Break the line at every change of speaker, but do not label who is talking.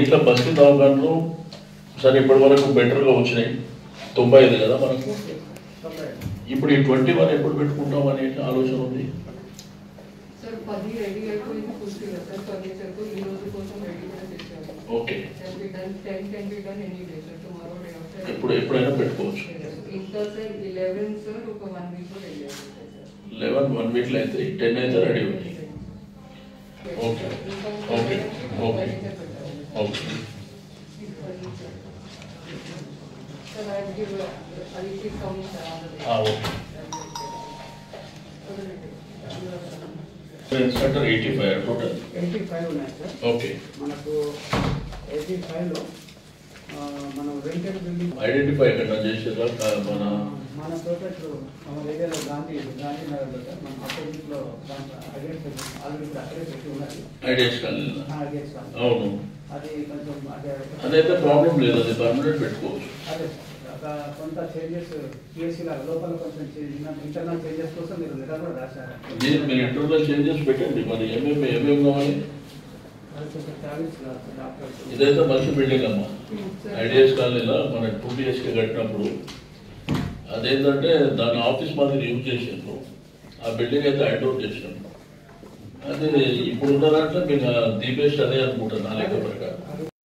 దీంట్లో బస్తీ దవాఖానలు సరే ఇప్పటి వరకు బెటర్గా వచ్చినాయి తొంభై ఐదు కదా మనకు ఇప్పుడు ఈ ట్వంటీ వన్ ఎప్పుడు పెట్టుకుంటాం అనే ఆలోచన ఉంది
సార్ పది రెడీ అయిపోయింది పూర్తిగా సార్ ఫర్నిచర్కు ఈ రోజు కోసం రెడీ కూడా చేశాము
okay
can be done ten can be done any day sir tomorrow day after
ఎప్పుడు ఎప్పుడైనా పెట్టుకోవచ్చు
ఇంకా సార్ ఇలెవెన్ సార్ ఒక వన్ వీక్ లో రెడీ అయిపోతాయి సార్
లెవెన్ వన్ వీక్లో అయితే టెన్ అయితే రెడీ ఉంది okay okay okay okay
sir I give అది keep coming sir on the
ఆ, okay inspector eighty five total
eighty five ఉన్నాయి సార్
ఓకే
మనకు ఎయిటీ ఫైవ్లో మనం రెంటెడ్ బిల్డింగ్
ఐడెంటిఫై ఎక్కడ చేసేదా కా- మన
మన తోటట్లు మన ఏరియాలో గాంధీ గాంధీ నగర్లో సార్ మన అపోజిట్లో దాంట్లో అగేన్స్ ఆల్రెడీ ఇప్పుడు అక్కడే పెట్టి ఉన్నది
ఐడియాస్ కానీ
అగేన్స్
అవును
అది కొంచెం అదే
అదైతే ప్రాబ్లం లేదు అది పర్మనెంట్ పెట్టుకోవచ్చు
అదే సార్ ఒక కొంత చేంజెస్ పిఎస్సీ లాగా లోపల కొంచెం ఇంటర్నల్ చేంజెస్ కోసం మీరు లెటర్ కూడా రాశారు
మీరు మీరు ఇంటర్నల్ చేంజెస్ పెట్టండి మరి ఏమేమి ఏమేమి కావాలి
అది కొంచెం ట్రావెల్స్ డాక్టర్
ఇదైతే మంచి బిల్డింగ్ అమ్మా ఐడియాస్ కాలనీలో మన టూ బిహెచ్కే కట్టినప్పుడు అదేంటంటే దాని ఆఫీస్ మాదిరి యూజ్ చేసిండ్రు ఆ బిల్డింగ్ అయితే హ్యాండ్ ఓవర్ చేసినాం అదే ఇప్పుడు ఉన్న దాంట్లో మీకు ది బెస్ట్ అదే అనుకుంటాను నా లెక్క ప్రకారం